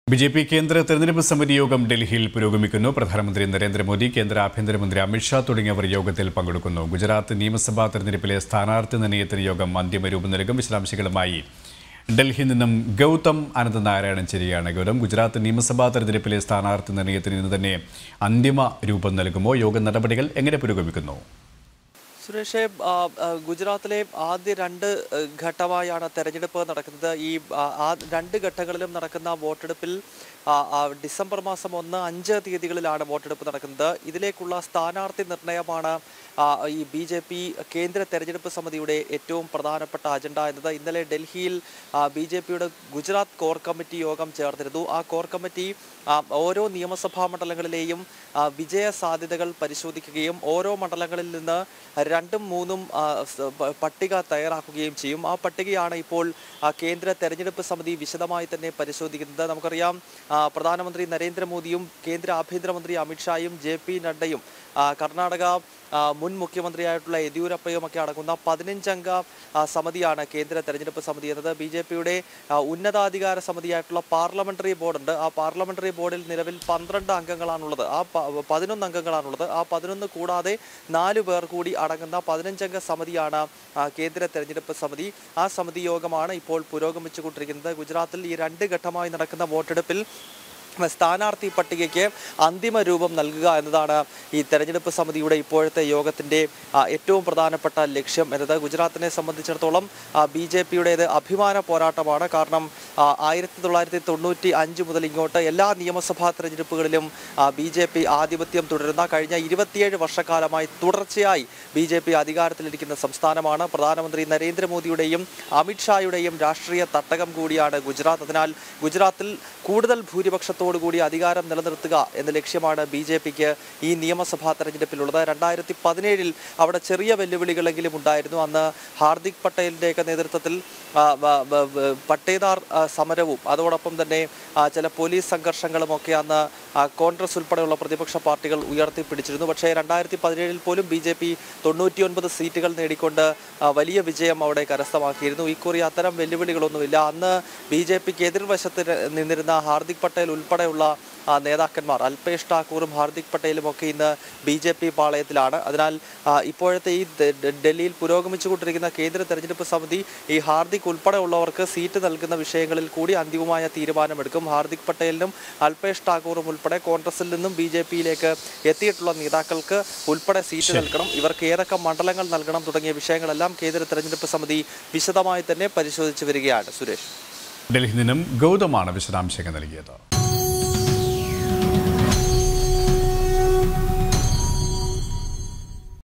B J P കേന്ദ്ര തെരഞ്ഞെടുപ്പ് സമിതി യോഗം ഡൽഹിയിൽ പുരോഗമിക്കുന്നു പ്രധാനമന്ത്രി നരേന്ദ്രമോദി കേന്ദ്ര ആഭ്യന്തരമന്ത്രി അമിത്ഷാ തുടങ്ങിയവർ യോഗത്തിൽ പങ്കെടുക്കുന്നു ഗുജറാത്ത് നിയമസഭാ തെരഞ്ഞെടുപ്പിലെ സ്ഥാനാർത്ഥി നിർണയത്തിന് യോഗം അന്തിമ രൂപം നൽകും വിശദാംശങ്ങളുമായി ഡൽഹിയിൽ നിന്നും ഗൗതം അനന്തനാരായണൻ ചേരുകയാണ് ഗൗതം ഗുജറാത്ത് നിയമസഭാ തെരഞ്ഞെടുപ്പിലെ സ്ഥാനാർത്ഥി നിർണയത്തിന് ഇന്ന് തന്നെ അന്തിമ രൂപം നൽകുമോ യോഗ നടപടികൾ എങ്ങനെ പുരോഗമിക്കുന്നു സുരേഷെ ആ, ആ, ഗുജറാത്തിലെ ആദ്യ രണ്ട് ആ, ഘട്ടമായാണ് തെരഞ്ഞെടുപ്പ് നടക്കുന്നത് ഈ ആ, ആ രണ്ട് ഘട്ടങ്ങളിലും നടക്കുന്ന വോട്ടെടുപ്പിൽ ആ, ആ, ഡിസംബർ മാസം ഒന്ന് അഞ്ച് തീയതികളിലാണ് വോട്ടെടുപ്പ് നടക്കുന്നത് ഇതിലേക്കുള്ള സ്ഥാനാർത്ഥി നിർണയമാണ് ആ, ഈ ബി ജെ പി കേന്ദ്ര തെരഞ്ഞെടുപ്പ് സമിതിയുടെ ഏറ്റവും പ്രധാനപ്പെട്ട അജണ്ട എന്നത് ഇന്നലെ ഡൽഹിയിൽ ബി ജെ പിയുടെ ഗുജറാത്ത് കോർ കമ്മിറ്റി യോഗം ചേർന്നിരുന്നു ആ കോർ കമ്മിറ്റി ആ, ഓരോ നിയമസഭാ മണ്ഡലങ്ങളിലെയും ആ, വിജയ സാധ്യതകൾ പരിശോധിക്കുകയും ഓരോ മണ്ഡലങ്ങളിൽ നിന്ന് രണ്ടും മൂന്നും ആ, സ- പ- പട്ടിക തയ്യാറാക്കുകയും ചെയ്യും ആ പട്ടികയാണ് ഇപ്പോൾ ആ, കേന്ദ്ര തെരഞ്ഞെടുപ്പ് സമിതി വിശദമായി തന്നെ പരിശോധിക്കുന്നത് നമുക്കറിയാം ആ, പ്രധാനമന്ത്രി നരേന്ദ്രമോദിയും കേന്ദ്ര ആഭ്യന്തരമന്ത്രി അമിത്ഷായും ജെ പി നഡ്ഡയും ആ, കർണാടക ആ, മുൻ മുഖ്യമന്ത്രിയായിട്ടുള്ള യെദ്യൂരപ്പയും ഒക്കെ അടങ്ങുന്ന പതിനഞ്ചംഗ ആ, സമിതിയാണ് കേന്ദ്ര തെരഞ്ഞെടുപ്പ് സമിതി എന്നത് ബി ജെ പിയുടെ ഉന്നതാധികാര സമിതിയായിട്ടുള്ള പാർലമെന്ററി ബോർഡുണ്ട് ആ പാർലമെന്ററി ബോർഡിൽ നിലവിൽ പന്ത്രണ്ട് അംഗങ്ങളാണുള്ളത് ആ പ- പതിനൊന്ന് അംഗങ്ങളാണുള്ളത് ആ പതിനൊന്ന് കൂടാതെ നാല് പേർ കൂടി അടങ്ങുന്ന പതിനഞ്ചംഗ സമിതിയാണ് ആ, കേന്ദ്ര തെരഞ്ഞെടുപ്പ് സമിതി ആ സമിതി യോഗമാണ് ഇപ്പോൾ പുരോഗമിച്ചുകൊണ്ടിരിക്കുന്നത് ഗുജറാത്തിൽ ഈ രണ്ട് ഘട്ടമായി നടക്കുന്ന വോട്ടെടുപ്പിൽ സ്ഥാനാർത്ഥി പട്ടികയ്ക്ക് അന്തിമ രൂപം നൽകുക എന്നതാണ് ഈ തെരഞ്ഞെടുപ്പ് സമിതിയുടെ ഇപ്പോഴത്തെ യോഗത്തിന്റെ ആ, ഏറ്റവും പ്രധാനപ്പെട്ട ലക്ഷ്യം എന്നത് ഗുജറാത്തിനെ സംബന്ധിച്ചിടത്തോളം ബി ജെ പിയുടേത് അഭിമാന പോരാട്ടമാണ് കാരണം ആയിരത്തി തൊള്ളായിരത്തി തൊണ്ണൂറ്റി അഞ്ച് മുതൽ ഇങ്ങോട്ട് എല്ലാ നിയമസഭാ തെരഞ്ഞെടുപ്പുകളിലും ബി ജെ പി ആധിപത്യം തുടരുന്ന കഴിഞ്ഞ ഇരുപത്തിയേഴ് വർഷക്കാലമായി തുടർച്ചയായി ബി ജെ പി അധികാരത്തിലിരിക്കുന്ന സംസ്ഥാനമാണ് പ്രധാനമന്ത്രി നരേന്ദ്രമോദിയുടെയും അമിത്ഷായുടെയും രാഷ്ട്രീയ തട്ടകം കൂടിയാണ് ഗുജറാത്ത് അതിനാൽ ഗുജറാത്തിൽ കൂടുതൽ ഭൂരിപക്ഷത്തോടു കൂടി അധികാരം നിലനിർത്തുക എന്ന ലക്ഷ്യമാണ് ബി ജെ പിക്ക് ഈ നിയമസഭാ തെരഞ്ഞെടുപ്പിലുള്ളത് രണ്ടായിരത്തി പതിനേഴിൽ അവിടെ ചെറിയ വെല്ലുവിളികളെങ്കിലും ഉണ്ടായിരുന്നു അന്ന് ഹാർദിക് പട്ടേലിൻ്റെയൊക്കെ നേതൃത്വത്തിൽ ആ, വ- വ- വ- പട്ടേദാർ ആ, സമരവും അതോടൊപ്പം തന്നെ ആ, ചില പോലീസ് സംഘർഷങ്ങളും ഒക്കെ അന്ന് ആ, കോൺഗ്രസ് ഉൾപ്പെടെയുള്ള പ്രതിപക്ഷ പാർട്ടികൾ ഉയർത്തിപ്പിടിച്ചിരുന്നു പക്ഷേ രണ്ടായിരത്തി പതിനേഴിൽ പോലും ബി ജെ പി തൊണ്ണൂറ്റിയൊൻപത് സീറ്റുകൾ നേടിക്കൊണ്ട് ആ, വലിയ വിജയം അവിടെ കരസ്ഥമാക്കിയിരുന്നു ഇക്കുറി അത്തരം വെല്ലുവിളികളൊന്നുമില്ല അന്ന് ബി ജെ പിക്ക് എതിർവശത്ത് നിന്നിരുന്ന ഹാർദിക് പട്ടേൽ ഉൾപ്പെടെയുള്ള ആ, നേതാക്കന്മാർ അൽപേഷ് ഠാക്കൂറും ഹാർദിക് പട്ടേലും ഒക്കെ ഇന്ന് ബി ജെ പി പാളയത്തിലാണ് അതിനാൽ ആ, ഇപ്പോഴത്തെ ഈ ഡ- ഡ- ഡൽഹിയിൽ പുരോഗമിച്ചുകൊണ്ടിരിക്കുന്ന കേന്ദ്ര തെരഞ്ഞെടുപ്പ് സമിതി ഈ ഹാർദിക് ഉൾപ്പെടെയുള്ളവർക്ക് സീറ്റ് നൽകുന്ന വിഷയങ്ങളിൽ കൂടി അന്തിമമായ തീരുമാനമെടുക്കും ഹാർദിക് പട്ടേലിനും അൽപേഷ് ഠാക്കൂറും ഉൾപ്പെടെ കോൺഗ്രസിൽ നിന്നും ബി ജെ പിയിലേക്ക് എത്തിയിട്ടുള്ള നേതാക്കൾക്ക് ഉൾപ്പെടെ സീറ്റ് നൽകണം ഇവർക്ക് ഏതൊക്കെ മണ്ഡലങ്ങൾ നൽകണം തുടങ്ങിയ വിഷയങ്ങളെല്ലാം കേന്ദ്ര തെരഞ്ഞെടുപ്പ് സമിതി വിശദമായി തന്നെ പരിശോധിച്ചു വരികയാണ് സുരേഷ് ഡൽഹിയിൽ നിന്നും ഗൗതമാണ് വിശദാംശങ്ങൾ നൽകിയത്